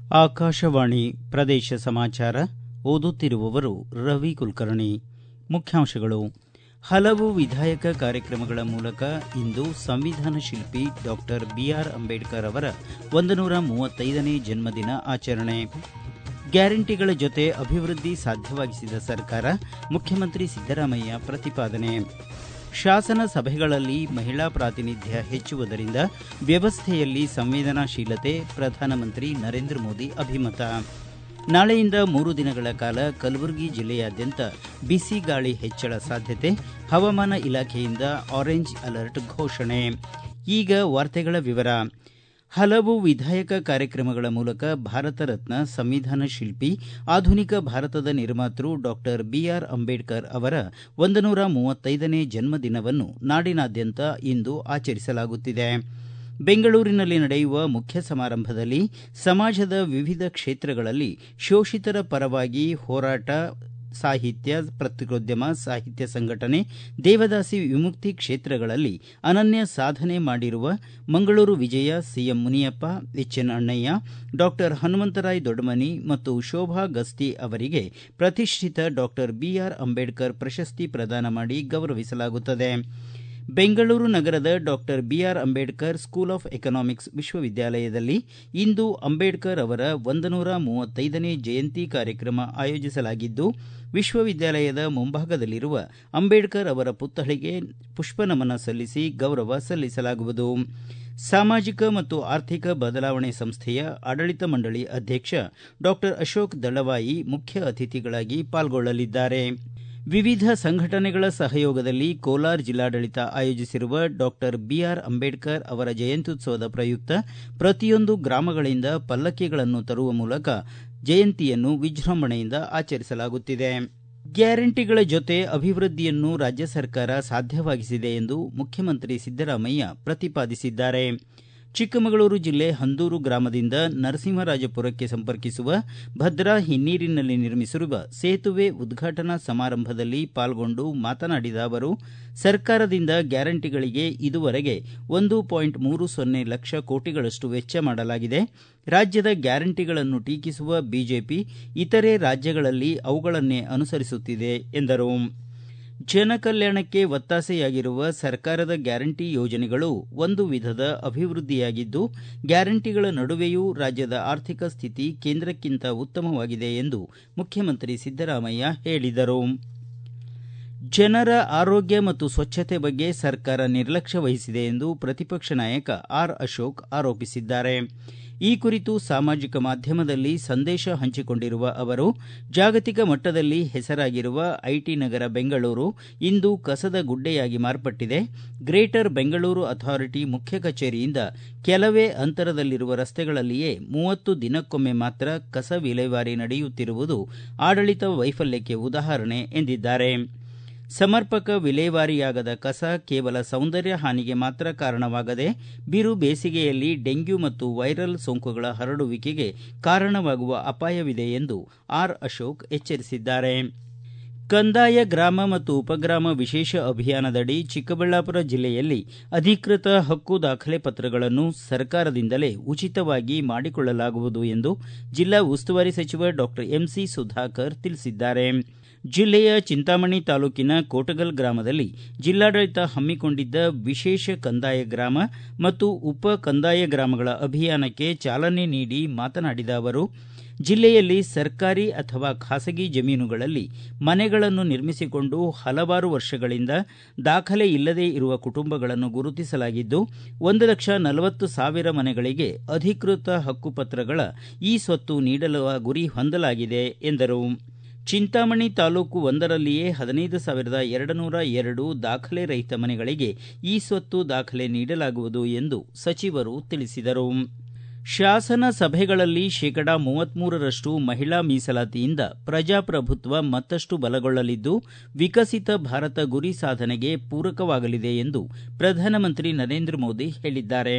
ಆಕಾಶವಾಣಿ ಪ್ರದೇಶ ಸಮಾಚಾರ ಓದುತ್ತಿರುವವರು ರವಿ ಕುಲಕರ್ಣಿ ಮುಖ್ಯಾಂಶಗಳು ಹಲವು ವಿಧಾಯಕ ಕಾರ್ಯಕ್ರಮಗಳ ಮೂಲಕ ಇಂದು ಸಂವಿಧಾನ ಶಿಲ್ಪಿ ಡಾಕ್ಟರ್ ಬಿಆರ್ ಅಂಬೇಡ್ಕರ್ ಅವರ ಒಂದನೂರ ಮೂವತ್ತೈದನೇ ಜನ್ಮದಿನ ಆಚರಣೆ ಗ್ಯಾರಂಟಿಗಳ ಜೊತೆ ಅಭಿವೃದ್ಧಿ ಸಾಧ್ಯವಾಗಿಸಿದ ಸರ್ಕಾರ ಮುಖ್ಯಮಂತ್ರಿ ಸಿದ್ದರಾಮಯ್ಯ ಪ್ರತಿಪಾದನೆ ಶಾಸನ ಸಭೆಗಳಲ್ಲಿ ಮಹಿಳಾ ಪ್ರಾತಿನಿಧ್ಯ ಹೆಚ್ಚುವುದರಿಂದ ವ್ಯವಸ್ಥೆಯಲ್ಲಿ ಸಂವೇದನಾಶೀಲತೆ ಪ್ರಧಾನಮಂತ್ರಿ ನರೇಂದ್ರ ಮೋದಿ ಅಭಿಮತ ನಾಳೆಯಿಂದ ಮೂರು ದಿನಗಳ ಕಾಲ ಕಲಬುರಗಿ ಜಿಲ್ಲೆಯಾದ್ಯಂತ ಬಿಸಿ ಗಾಳಿ ಹೆಚ್ಚಳ ಸಾಧ್ಯತೆ ಹವಾಮಾನ ಇಲಾಖೆಯಿಂದ ಆರೆಂಜ್ ಅಲರ್ಟ್ ಘೋಷಣೆ ಈಗ ವಾರ್ತೆಗಳ ವಿವರ ಹಲವು ವಿಧಾಯಕ ಕಾರ್ಯಕ್ರಮಗಳ ಮೂಲಕ ಭಾರತ ರತ್ನ ಸಂವಿಧಾನ ಶಿಲ್ಪಿ ಆಧುನಿಕ ಭಾರತದ ನಿರ್ಮಾತೃ ಡಾಕ್ಟರ್ ಬಿಆರ್ ಅಂಬೇಡ್ಕರ್ ಅವರ ಒಂದನೂರ ಮೂವತ್ತೈದನೇ ಜನ್ಮದಿನವನ್ನು ನಾಡಿನಾದ್ಯಂತ ಇಂದು ಆಚರಿಸಲಾಗುತ್ತಿದೆ ಬೆಂಗಳೂರಿನಲ್ಲಿ ನಡೆಯುವ ಮುಖ್ಯ ಸಮಾರಂಭದಲ್ಲಿ ಸಮಾಜದ ವಿವಿಧ ಕ್ಷೇತ್ರಗಳಲ್ಲಿ ಶೋಷಿತರ ಪರವಾಗಿ ಹೋರಾಟ ಸಾಹಿತ್ಯ ಪತ್ರಿಕೋದ್ಯಮ ಸಾಹಿತ್ಯ ಸಂಘಟನೆ ದೇವದಾಸಿ ವಿಮುಕ್ತಿ ಕ್ಷೇತ್ರಗಳಲ್ಲಿ ಅನನ್ಯ ಸಾಧನೆ ಮಾಡಿರುವ Mangaluru Vijaya C M Muniyappa H N Annayya doctor Hanumantharaya Doddamani ಮತ್ತು ಶೋಭಾ ಗಸ್ತಿ ಅವರಿಗೆ ಪ್ರತಿಷ್ಠಿತ ಡಾಕ್ಟರ್ ಬಿಆರ್ ಅಂಬೇಡ್ಕರ್ ಪ್ರಶಸ್ತಿ ಪ್ರದಾನ ಮಾಡಿ ಗೌರವಿಸಲಾಗುತ್ತದೆ ಬೆಂಗಳೂರು ನಗರದ doctor B R Ambedkar school of economics ವಿಶ್ವವಿದ್ಯಾಲಯದಲ್ಲಿ ಇಂದು ಅಂಬೇಡ್ಕರ್ ಅವರ ಒಂದನೂರ ಮೂವತ್ತೈದನೇ ಜಯಂತಿ ಕಾರ್ಯಕ್ರಮ ಆಯೋಜಿಸಲಾಗಿದ್ದು ವಿಶ್ವವಿದ್ಯಾಲಯದ ಮುಂಭಾಗದಲ್ಲಿರುವ ಅಂಬೇಡ್ಕರ್ ಅವರ ಪುತ್ಥಳಿಗೆ ಪುಷ್ಪನಮನ ಸಲ್ಲಿಸಿ ಗೌರವ ಸಲ್ಲಿಸಲಾಗುವುದು ಸಾಮಾಜಿಕ ಮತ್ತು ಆರ್ಥಿಕ ಬದಲಾವಣೆ ಸಂಸ್ಥೆಯ ಆಡಳಿತ ಮಂಡಳಿ ಅಧ್ಯಕ್ಷ ಡಾಕ್ಟರ್ ಅಶೋಕ್ ದಳವಾಯಿ ಮುಖ್ಯ ಅತಿಥಿಗಳಾಗಿ ಪಾಲ್ಗೊಳ್ಳಲಿದ್ದಾರೆ ವಿವಿಧ ಸಂಘಟನೆಗಳ ಸಹಯೋಗದಲ್ಲಿ ಕೋಲಾರ ಜಿಲ್ಲಾಡಳಿತ ಆಯೋಜಿಸಿರುವ ಡಾಕ್ಟರ್ ಬಿಆರ್ ಅಂಬೇಡ್ಕರ್ ಅವರ ಜಯಂತ್ಯುತ್ಸವದ ಪ್ರಯುಕ್ತ ಪ್ರತಿಯೊಂದು ಗ್ರಾಮಗಳಿಂದ ಪಲ್ಲಕ್ಕಿಗಳನ್ನು ತರುವ ಮೂಲಕ ಜಯಂತಿಯನ್ನು ವಿಜೃಂಭಣೆಯಿಂದ ಆಚರಿಸಲಾಗುತ್ತಿದೆ ಗ್ಯಾರಂಟಿಗಳ ಜೊತೆ ಅಭಿವೃದ್ಧಿಯನ್ನು ರಾಜ್ಯ ಸರ್ಕಾರ ಸಾಧ್ಯವಾಗಿಸಿದೆ ಎಂದು ಮುಖ್ಯಮಂತ್ರಿ ಸಿದ್ದರಾಮಯ್ಯ ಪ್ರತಿಪಾದಿಸಿದ್ದಾರೆ ಚಿಕ್ಕಮಗಳೂರು ಜಿಲ್ಲೆ ಹಂದೂರು ಗ್ರಾಮದಿಂದ ನರಸಿಂಹರಾಜಪುರಕ್ಕೆ ಸಂಪರ್ಕಿಸುವ ಭದ್ರಾ ಹಿನ್ನೀರಿನಲ್ಲಿ ನಿರ್ಮಿಸಿರುವ ಸೇತುವೆ ಉದ್ಘಾಟನಾ ಸಮಾರಂಭದಲ್ಲಿ ಪಾಲ್ಗೊಂಡು ಮಾತನಾಡಿದ ಅವರು ಸರ್ಕಾರದಿಂದ ಗ್ಯಾರಂಟಿಗಳಿಗೆ ಇದುವರೆಗೆ ಒಂದು ಪಾಯಿಂಟ್ ಮೂರು ಸೊನ್ನೆ ಲಕ್ಷ ಕೋಟಿಗಳಷ್ಟು ವೆಚ್ಚ ಮಾಡಲಾಗಿದೆ ರಾಜ್ಯದ ಗ್ಯಾರಂಟಿಗಳನ್ನು ಟೀಕಿಸುವ ಬಿಜೆಪಿ ಇತರೆ ರಾಜ್ಯಗಳಲ್ಲಿ ಅವುಗಳನ್ನೇ ಅನುಸರಿಸುತ್ತಿದೆ ಎಂದರು ಜನಕಲ್ಯಾಣಕ್ಕೆ ಒತ್ತಾಸೆಯಾಗಿರುವ ಸರ್ಕಾರದ ಗ್ಯಾರಂಟಿ ಯೋಜನೆಗಳು ಒಂದು ವಿಧದ ಅಭಿವೃದ್ಧಿಯಾಗಿದ್ದು ಗ್ಯಾರಂಟಿಗಳ ನಡುವೆಯೂ ರಾಜ್ಯದ ಆರ್ಥಿಕ ಸ್ಥಿತಿ ಕೇಂದ್ರಕ್ಕಿಂತ ಉತ್ತಮವಾಗಿದೆ ಎಂದು ಮುಖ್ಯಮಂತ್ರಿ ಸಿದ್ದರಾಮಯ್ಯ ಹೇಳಿದರು ಜನರ ಆರೋಗ್ಯ ಮತ್ತು ಸ್ವಚ್ಛತೆ ಬಗ್ಗೆ ಸರ್ಕಾರ ನಿರ್ಲಕ್ಷ್ಯ ವಹಿಸಿದೆ ಎಂದು ಪ್ರತಿಪಕ್ಷ ನಾಯಕ ಆರ್ ಅಶೋಕ್ ಆರೋಪಿಸಿದ್ದಾರೆ ಈ ಕುರಿತು ಸಾಮಾಜಿಕ ಮಾಧ್ಯಮದಲ್ಲಿ ಸಂದೇಶ ಹಂಚಿಕೊಂಡಿರುವ ಅವರು ಜಾಗತಿಕ ಮಟ್ಟದಲ್ಲಿ ಹೆಸರಾಗಿರುವ ಐಟಿ ನಗರ ಬೆಂಗಳೂರು ಇಂದು ಕಸದ ಗುಡ್ಡೆಯಾಗಿ ಮಾರ್ಪಟ್ಟಿದೆ ಗ್ರೇಟರ್ ಬೆಂಗಳೂರು ಅಥಾರಿಟಿ ಮುಖ್ಯ ಕಚೇರಿಯಿಂದ ಕೆಲವೇ ಅಂತರದಲ್ಲಿರುವ ರಸ್ತೆಗಳಲ್ಲಿಯೇ ಮೂವತ್ತು ದಿನಕ್ಕೊಮ್ಮೆ ಮಾತ್ರ ಕಸ ವಿಲೇವಾರಿ ನಡೆಯುತ್ತಿರುವುದು ಆಡಳಿತ ವೈಫಲ್ಯಕ್ಕೆ ಉದಾಹರಣೆ ಎಂದಿದ್ದಾರೆ ಸಮರ್ಪಕ ವಿಲೇವಾರಿಯಾಗದ ಕಸ ಕೇವಲ ಸೌಂದರ್ಯ ಹಾನಿಗೆ ಮಾತ್ರ ಕಾರಣವಾಗದೆ ಬಿರು ಬೇಸಿಗೆಯಲ್ಲಿ ಡೆಂಗ್ಯೂ ಮತ್ತು ವೈರಲ್ ಸೋಂಕುಗಳ ಹರಡುವಿಕೆಗೆ ಕಾರಣವಾಗುವ ಅಪಾಯವಿದೆ ಎಂದು ಆರ್ ಅಶೋಕ್ ಎಚ್ಚರಿಸಿದ್ದಾರೆ ಕಂದಾಯ ಗ್ರಾಮ ಮತ್ತು ಉಪಗ್ರಾಮ ವಿಶೇಷ ಅಭಿಯಾನದಡಿ ಚಿಕ್ಕಬಳ್ಳಾಪುರ ಜಿಲ್ಲೆಯಲ್ಲಿ ಅಧಿಕೃತ ಹಕ್ಕು ದಾಖಲೆ ಪತ್ರಗಳನ್ನು ಸರ್ಕಾರದಿಂದಲೇ ಉಚಿತವಾಗಿ ಮಾಡಿಕೊಳ್ಳಲಾಗುವುದು ಎಂದು ಜಿಲ್ಲಾ ಉಸ್ತುವಾರಿ ಸಚಿವ ಡಾಕ್ಟರ್ ಎಂಸಿ ಸುಧಾಕರ್ ತಿಳಿಸಿದ್ದಾರೆ ಜಿಲ್ಲೆಯ ಚಿಂತಾಮಣಿ ತಾಲೂಕಿನ ಕೋಟಗಲ್ ಗ್ರಾಮದಲ್ಲಿ ಜಿಲ್ಲಾಡಳಿತ ಹಮ್ಮಿಕೊಂಡಿದ್ದ ವಿಶೇಷ ಕಂದಾಯ ಗ್ರಾಮ ಮತ್ತು ಉಪ ಕಂದಾಯ ಗ್ರಾಮಗಳ ಅಭಿಯಾನಕ್ಕೆ ಚಾಲನೆ ನೀಡಿ ಮಾತನಾಡಿದ ಅವರು ಜಿಲ್ಲೆಯಲ್ಲಿ ಸರ್ಕಾರಿ ಅಥವಾ ಖಾಸಗಿ ಜಮೀನುಗಳಲ್ಲಿ ಮನೆಗಳನ್ನು ನಿರ್ಮಿಸಿಕೊಂಡು ಹಲವಾರು ವರ್ಷಗಳಿಂದ ದಾಖಲೆ ಇಲ್ಲದೇ ಇರುವ ಕುಟುಂಬಗಳನ್ನು ಗುರುತಿಸಲಾಗಿದ್ದು ಒಂದು ಲಕ್ಷ ನಲವತ್ತು ಸಾವಿರ ಮನೆಗಳಿಗೆ ಅಧಿಕೃತ ಹಕ್ಕುಪತ್ರಗಳ ಈ ಸ್ವತ್ತು ನೀಡಲು ಗುರಿ ಹೊಂದಲಾಗಿದೆ ಎಂದರು ಚಿಂತಾಮಣಿ ತಾಲೂಕು ಒಂದರಲ್ಲಿಯೇ ಹದಿನೈದು ಸಾವಿರದ ಎರಡು ನೂರ ಎರಡು ದಾಖಲೆ ರಹಿತ ಮನೆಗಳಿಗೆ ಈ ಸ್ವತ್ತು ದಾಖಲೆ ನೀಡಲಾಗುವುದು ಎಂದು ಸಚಿವರು ತಿಳಿಸಿದರು ಶಾಸನ ಸಭೆಗಳಲ್ಲಿ ಶೇಕಡಾ ಮೂವತ್ಮೂರರಷ್ಟು ಮಹಿಳಾ ಮೀಸಲಾತಿಯಿಂದ ಪ್ರಜಾಪ್ರಭುತ್ವ ಮತ್ತಷ್ಟು ಬಲಗೊಳ್ಳಲಿದ್ದು ವಿಕಸಿತ ಭಾರತ ಗುರಿ ಸಾಧನೆಗೆ ಪೂರಕವಾಗಲಿದೆ ಎಂದು ಪ್ರಧಾನಮಂತ್ರಿ ನರೇಂದ್ರ ಮೋದಿ ಹೇಳಿದ್ದಾರೆ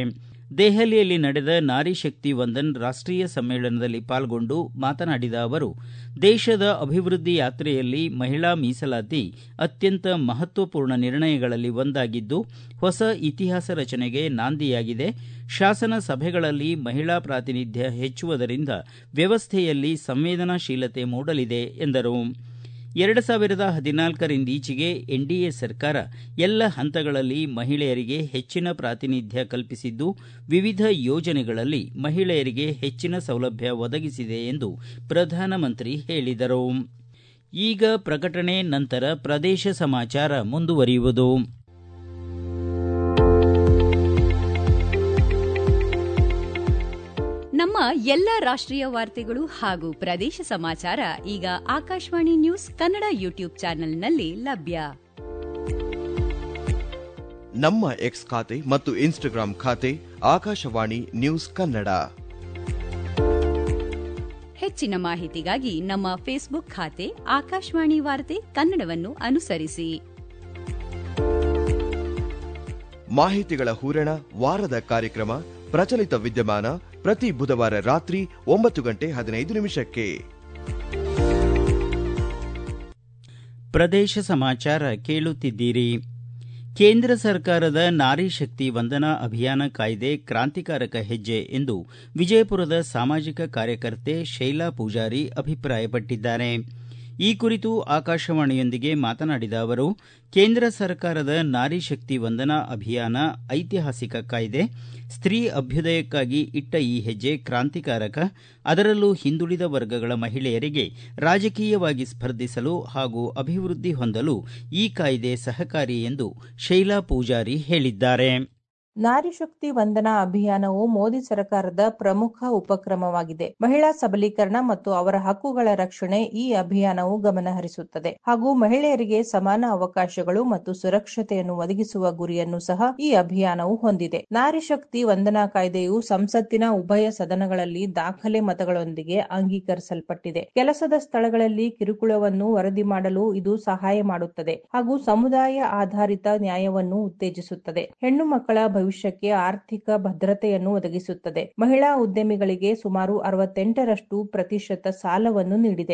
ದೆಹಲಿಯಲ್ಲಿ ನಡೆದ ನಾರಿ ಶಕ್ತಿ ವಂದನ್ ರಾಷ್ಟೀಯ ಸಮ್ಮೇಳನದಲ್ಲಿ ಪಾಲ್ಗೊಂಡು ಮಾತನಾಡಿದ ಅವರು ದೇಶದ ಅಭಿವೃದ್ಧಿ ಯಾತ್ರೆಯಲ್ಲಿ ಮಹಿಳಾ ಮೀಸಲಾತಿ ಅತ್ಯಂತ ಮಹತ್ವಪೂರ್ಣ ನಿರ್ಣಯಗಳಲ್ಲಿ ಒಂದಾಗಿದ್ದು ಹೊಸ ಇತಿಹಾಸ ರಚನೆಗೆ ನಾಂದಿಯಾಗಿದೆ ಶಾಸನ ಸಭೆಗಳಲ್ಲಿ ಮಹಿಳಾ ಪ್ರಾತಿನಿಧ್ಯ ಹೆಚ್ಚುವುದರಿಂದ ವ್ಯವಸ್ಥೆಯಲ್ಲಿ ಸಂವೇದನಾಶೀಲತೆ ಮೂಡಲಿದೆ ಎಂದರು ಎರಡು ಸಾವಿರದ ಹದಿನಾಲ್ಕರಿಂದೀಚೆಗೆ ಎನ್ಡಿಎ ಸರ್ಕಾರ ಎಲ್ಲ ಹಂತಗಳಲ್ಲಿ ಮಹಿಳೆಯರಿಗೆ ಹೆಚ್ಚಿನ ಪ್ರಾತಿನಿಧ್ಯ ಕಲ್ಪಿಸಿದ್ದು ವಿವಿಧ ಯೋಜನೆಗಳಲ್ಲಿ ಮಹಿಳೆಯರಿಗೆ ಹೆಚ್ಚಿನ ಸೌಲಭ್ಯ ಒದಗಿಸಿದೆ ಎಂದು ಪ್ರಧಾನಮಂತ್ರಿ ಹೇಳಿದರು ಈಗ ಪ್ರಕಟಣೆ ನಂತರ ಪ್ರದೇಶ ಸಮಾಚಾರ ಮುಂದುವರಿಯುವುದು ನಮ್ಮ ಎಲ್ಲ ರಾಷ್ಟ್ರೀಯ ವಾರ್ತೆಗಳು ಹಾಗೂ ಪ್ರದೇಶ ಸಮಾಚಾರ ಈಗ ಆಕಾಶವಾಣಿ ನ್ಯೂಸ್ ಕನ್ನಡ ಯೂಟ್ಯೂಬ್ ಚಾನೆಲ್ನಲ್ಲಿ ಲಭ್ಯ ನಮ್ಮ ಎಕ್ಸ್ ಖಾತೆ ಮತ್ತು ಇನ್ಸ್ಟಾಗ್ರಾಂ ಖಾತೆ ಆಕಾಶವಾಣಿ ನ್ಯೂಸ್ ಕನ್ನಡ ಹೆಚ್ಚಿನ ಮಾಹಿತಿಗಾಗಿ ನಮ್ಮ ಫೇಸ್ಬುಕ್ ಖಾತೆ ಆಕಾಶವಾಣಿ ವಾರ್ತೆ ಕನ್ನಡವನ್ನು ಅನುಸರಿಸಿ ಮಾಹಿತಿಗಳ ಹೂರಣ ವಾರದ ಕಾರ್ಯಕ್ರಮ ಪ್ರಚಲಿತ ವಿದ್ಯಮಾನ ಪ್ರತಿ ಬುಧವಾರ ರಾತ್ರಿ ಒಂಬತ್ತು ಗಂಟೆ ಹದಿನೈದು ನಿಮಿಷಕ್ಕೆ ಪ್ರದೇಶ ಸಮಾಚಾರ ಕೇಳುತ್ತಿದ್ದೀರಿ ಕೇಂದ್ರ ಸರ್ಕಾರದ ನಾರಿ ಶಕ್ತಿ ವಂದನಾ ಅಭಿಯಾನ ಕಾಯ್ದೆ ಕ್ರಾಂತಿಕಾರಕ ಹೆಜ್ಜೆ ಎಂದು ವಿಜಯಪುರದ ಸಾಮಾಜಿಕ ಕಾರ್ಯಕರ್ತೆ ಶೈಲಾ ಪೂಜಾರಿ ಅಭಿಪ್ರಾಯಪಟ್ಟಿದ್ದಾರೆ ಈ ಕುರಿತು ಆಕಾಶವಾಣಿಯೊಂದಿಗೆ ಮಾತನಾಡಿದ ಅವರು ಕೇಂದ್ರ ಸರ್ಕಾರದ ನಾರಿ ಶಕ್ತಿ ವಂದನಾ ಅಭಿಯಾನ ಐತಿಹಾಸಿಕ ಕಾಯ್ದೆ ಸ್ತ್ರೀ ಅಭ್ಯುದಯಕ್ಕಾಗಿ ಇಟ್ಟ ಈ ಹೆಜ್ಜೆ ಕ್ರಾಂತಿಕಾರಕ ಅದರಲ್ಲೂ ಹಿಂದುಳಿದ ವರ್ಗಗಳ ಮಹಿಳೆಯರಿಗೆ ರಾಜಕೀಯವಾಗಿ ಸ್ಪರ್ಧಿಸಲು ಹಾಗೂ ಅಭಿವೃದ್ಧಿ ಹೊಂದಲು ಈ ಕಾಯ್ದೆ ಸಹಕಾರಿ ಎಂದು ಶೈಲಾ ಪೂಜಾರಿ ಹೇಳಿದ್ದಾರೆ ನಾರಿ ಶಕ್ತಿ ವಂದನಾ ಅಭಿಯಾನವು ಮೋದಿ ಸರ್ಕಾರದ ಪ್ರಮುಖ ಉಪಕ್ರಮವಾಗಿದೆ ಮಹಿಳಾ ಸಬಲೀಕರಣ ಮತ್ತು ಅವರ ಹಕ್ಕುಗಳ ರಕ್ಷಣೆ ಈ ಅಭಿಯಾನವು ಗಮನಹರಿಸುತ್ತದೆ ಹಾಗೂ ಮಹಿಳೆಯರಿಗೆ ಸಮಾನ ಅವಕಾಶಗಳು ಮತ್ತು ಸುರಕ್ಷತೆಯನ್ನು ಒದಗಿಸುವ ಗುರಿಯನ್ನು ಸಹ ಈ ಅಭಿಯಾನವು ಹೊಂದಿದೆ ನಾರಿ ಶಕ್ತಿ ವಂದನಾ ಕಾಯ್ದೆಯು ಸಂಸತ್ತಿನ ಉಭಯ ಸದನಗಳಲ್ಲಿ ದಾಖಲೆ ಮತಗಳೊಂದಿಗೆ ಅಂಗೀಕರಿಸಲ್ಪಟ್ಟಿದೆ ಕೆಲಸದ ಸ್ಥಳಗಳಲ್ಲಿ ಕಿರುಕುಳವನ್ನು ವರದಿ ಮಾಡಲು ಇದು ಸಹಾಯ ಮಾಡುತ್ತದೆ ಹಾಗೂ ಸಮುದಾಯ ಆಧಾರಿತ ನ್ಯಾಯವನ್ನು ಉತ್ತೇಜಿಸುತ್ತದೆ ಹೆಣ್ಣು ಮಕ್ಕಳ ಭವಿಷ್ಯಕ್ಕೆ ಆರ್ಥಿಕ ಭದ್ರತೆಯನ್ನು ಒದಗಿಸುತ್ತದೆ ಮಹಿಳಾ ಉದ್ಯಮಿಗಳಿಗೆ ಸುಮಾರು ಅರವತ್ತೆಂಟರಷ್ಟು ಪ್ರತಿಶತ ಸಾಲವನ್ನು ನೀಡಿದೆ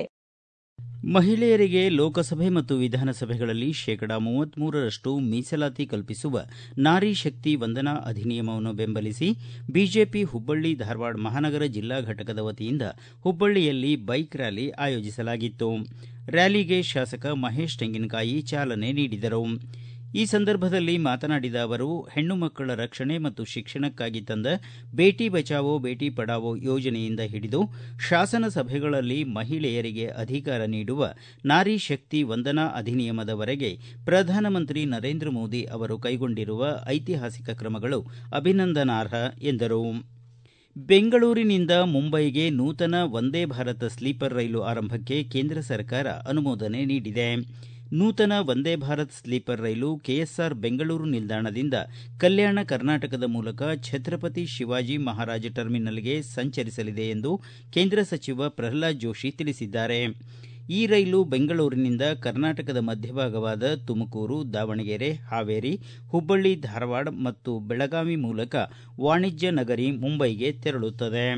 ಮಹಿಳೆಯರಿಗೆ ಲೋಕಸಭೆ ಮತ್ತು ವಿಧಾನಸಭೆಗಳಲ್ಲಿ ಶೇಕಡಾ ಮೂವತ್ಮೂರರಷ್ಟು ಮೀಸಲಾತಿ ಕಲ್ಪಿಸುವ ನಾರಿ ಶಕ್ತಿ ವಂದನಾ ಅಧಿನಿಯಮವನ್ನು ಬೆಂಬಲಿಸಿ ಬಿಜೆಪಿ ಹುಬ್ಬಳ್ಳಿ ಧಾರವಾಡ ಮಹಾನಗರ ಜಿಲ್ಲಾ ಘಟಕದ ವತಿಯಿಂದ ಹುಬ್ಬಳ್ಳಿಯಲ್ಲಿ ಬೈಕ್ ರ್ಯಾಲಿ ಆಯೋಜಿಸಲಾಗಿತ್ತು ರ್ಯಾಲಿಗೆ ಶಾಸಕ ಮಹೇಶ್ ತೆಂಗಿನಕಾಯಿ ಚಾಲನೆ ನೀಡಿದರು ಈ ಸಂದರ್ಭದಲ್ಲಿ ಮಾತನಾಡಿದ ಅವರು ಹೆಣ್ಣು ಮಕ್ಕಳ ರಕ್ಷಣೆ ಮತ್ತು ಶಿಕ್ಷಣಕ್ಕಾಗಿ ತಂದ ಬೇಟಿ ಬಚಾವೋ ಬೇಟಿ ಪಡಾವೋ ಯೋಜನೆಯಿಂದ ಹಿಡಿದು ಶಾಸನ ಸಭೆಗಳಲ್ಲಿ ಮಹಿಳೆಯರಿಗೆ ಅಧಿಕಾರ ನೀಡುವ ನಾರಿ ಶಕ್ತಿ ವಂದನಾ ಅಧಿನಿಯಮದವರೆಗೆ ಪ್ರಧಾನಮಂತ್ರಿ ನರೇಂದ್ರ ಮೋದಿ ಅವರು ಕೈಗೊಂಡಿರುವ ಐತಿಹಾಸಿಕ ಕ್ರಮಗಳು ಅಭಿನಂದನಾರ್ಹ ಎಂದರು ಬೆಂಗಳೂರಿನಿಂದ ಮುಂಬೈಗೆ ನೂತನ ವಂದೇ ಭಾರತ ಸ್ಲೀಪರ್ ರೈಲು ಆರಂಭಕ್ಕೆ ಕೇಂದ್ರ ಸರ್ಕಾರ ಅನುಮೋದನೆ ನೀಡಿದೆ ನೂತನ ವಂದೇ ಭಾರತ್ ಸ್ಲೀಪರ್ ರೈಲು ಕೆಎಸ್ಆರ್ ಬೆಂಗಳೂರು ನಿಲ್ದಾಣದಿಂದ ಕಲ್ಯಾಣ ಕರ್ನಾಟಕದ ಮೂಲಕ ಛತ್ರಪತಿ ಶಿವಾಜಿ ಮಹಾರಾಜ ಟರ್ಮಿನಲ್ಗೆ ಸಂಚರಿಸಲಿದೆ ಎಂದು ಕೇಂದ್ರ ಸಚಿವ ಪ್ರಹ್ಲಾದ್ ಜೋಶಿ ತಿಳಿಸಿದ್ದಾರೆ ಈ ರೈಲು ಬೆಂಗಳೂರಿನಿಂದ ಕರ್ನಾಟಕದ ಮಧ್ಯಭಾಗವಾದ ತುಮಕೂರು ದಾವಣಗೆರೆ ಹಾವೇರಿ ಹುಬ್ಬಳ್ಳಿ ಧಾರವಾಡ ಮತ್ತು ಬೆಳಗಾವಿ ಮೂಲಕ ವಾಣಿಜ್ಯ ನಗರಿ ಮುಂಬೈಗೆ ತೆರಳುತ್ತದೆ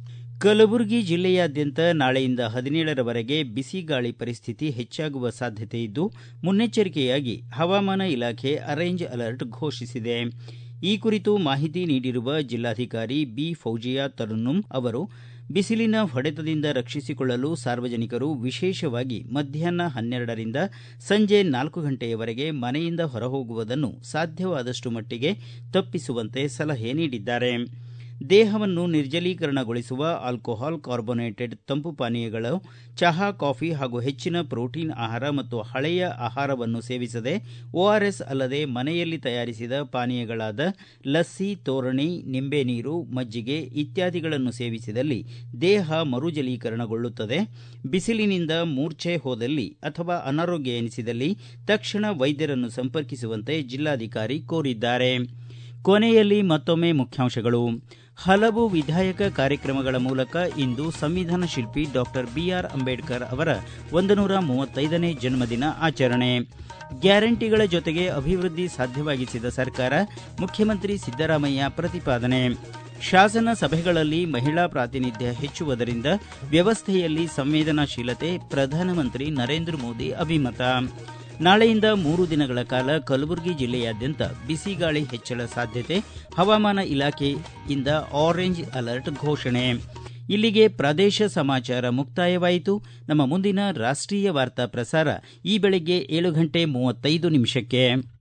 ಕಲಬುರಗಿ ಜಿಲ್ಲೆಯಾದ್ಯಂತ ನಾಳೆಯಿಂದ ಹದಿನೇಳರವರೆಗೆ ಬಿಸಿ ಗಾಳಿ ಪರಿಸ್ಥಿತಿ ಹೆಚ್ಚಾಗುವ ಸಾಧ್ಯತೆ ಇದ್ದು ಮುನ್ನೆಚ್ಚರಿಕೆಯಾಗಿ ಹವಾಮಾನ ಇಲಾಖೆ ಆರೆಂಜ್ ಅಲರ್ಟ್ ಘೋಷಿಸಿದೆ ಈ ಕುರಿತು ಮಾಹಿತಿ ನೀಡಿರುವ ಜಿಲ್ಲಾಧಿಕಾರಿ ಬಿ ಫೌಜಿಯಾ ತರನ್ನುಮ್ ಅವರು ಬಿಸಿಲಿನ ಹೊಡೆತದಿಂದ ರಕ್ಷಿಸಿಕೊಳ್ಳಲು ಸಾರ್ವಜನಿಕರು ವಿಶೇಷವಾಗಿ ಮಧ್ಯಾಹ್ನ ಹನ್ನೆರಡರಿಂದ ಸಂಜೆ ನಾಲ್ಕು ಗಂಟೆಯವರೆಗೆ ಮನೆಯಿಂದ ಹೊರಹೋಗುವುದನ್ನು ಸಾಧ್ಯವಾದಷ್ಟು ಮಟ್ಟಿಗೆ ತಪ್ಪಿಸುವಂತೆ ಸಲಹೆ ನೀಡಿದ್ದಾರೆ ದೇಹವನ್ನು ನಿರ್ಜಲೀಕರಣಗೊಳಿಸುವ ಆಲ್ಕೋಹಾಲ್ ಕಾರ್ಬೋನೇಟೆಡ್ ತಂಪು ಪಾನೀಯಗಳು ಚಹಾ ಕಾಫಿ ಹಾಗೂ ಹೆಚ್ಚಿನ ಪ್ರೋಟೀನ್ ಆಹಾರ ಮತ್ತು ಹಳೆಯ ಆಹಾರವನ್ನು ಸೇವಿಸದೆ ಓಆರ್ಎಸ್ ಅಲ್ಲದೆ ಮನೆಯಲ್ಲಿ ತಯಾರಿಸಿದ ಪಾನೀಯಗಳಾದ ಲಸ್ಸಿ ತೋರಣಿ ನಿಂಬೆ ನೀರು ಮಜ್ಜಿಗೆ ಇತ್ಯಾದಿಗಳನ್ನು ಸೇವಿಸಿದಲ್ಲಿ ದೇಹ ಮರುಜಲೀಕರಣಗೊಳ್ಳುತ್ತದೆ ಬಿಸಿಲಿನಿಂದ ಮೂರ್ಛೆ ಹೋದಲ್ಲಿ ಅಥವಾ ಅನಾರೋಗ್ಯ ಎನಿಸಿದಲ್ಲಿ ತಕ್ಷಣ ವೈದ್ಯರನ್ನು ಸಂಪರ್ಕಿಸುವಂತೆ ಜಿಲ್ಲಾಧಿಕಾರಿ ಕೋರಿದ್ದಾರೆ ಕೊನೆಯಲ್ಲಿ ಮತ್ತೊಮ್ಮೆ ಮುಖ್ಯಾಂಶಗಳು ಹಲವು ವಿಧಾಯಕ ಕಾರ್ಯಕ್ರಮಗಳ ಮೂಲಕ ಇಂದು ಸಂವಿಧಾನ ಶಿಲ್ಪಿ ಡಾಕ್ಟರ್ ಬಿಆರ್ ಅಂಬೇಡ್ಕರ್ ಅವರ ಒಂದು ನೂರ ಮೂವತ್ತೈದನೇ ಜನ್ಮದಿನ ಆಚರಣೆ ಗ್ಯಾರಂಟಿಗಳ ಜೊತೆಗೆ ಅಭಿವೃದ್ಧಿ ಸಾಧ್ಯವಾಗಿಸಿದ ಸರ್ಕಾರ ಮುಖ್ಯಮಂತ್ರಿ ಸಿದ್ದರಾಮಯ್ಯ ಪ್ರತಿಪಾದನೆ ಶಾಸನ ಸಭೆಗಳಲ್ಲಿ ಮಹಿಳಾ ಪ್ರಾತಿನಿಧ್ಯ ಹೆಚ್ಚುವುದರಿಂದ ವ್ಯವಸ್ಥೆಯಲ್ಲಿ ಸಂವೇದನಾಶೀಲತೆ ಪ್ರಧಾನಮಂತ್ರಿ ನರೇಂದ್ರ ಮೋದಿ ಅಭಿಮತ ನಾಳೆಯಿಂದ ಮೂರು ದಿನಗಳ ಕಾಲ ಕಲಬುರಗಿ ಜಿಲ್ಲೆಯಾದ್ಯಂತ ಬಿಸಿಗಾಳಿ ಹೆಚ್ಚಳ ಸಾಧ್ಯತೆ ಹವಾಮಾನ ಇಲಾಖೆಯಿಂದ ಆರೆಂಜ್ ಅಲರ್ಟ್ ಘೋಷಣೆ ಇಲ್ಲಿಗೆ ಪ್ರದೇಶ ಸಮಾಚಾರ ಮುಕ್ತಾಯವಾಯಿತು ನಮ್ಮ ಮುಂದಿನ ರಾಷ್ಟ್ರೀಯ ವಾರ್ತಾ ಪ್ರಸಾರ ಈ ಬೆಳಗ್ಗೆ ಏಳು ಗಂಟೆ ಮೂವತ್ತೈದು ನಿಮಿಷಕ್ಕೆ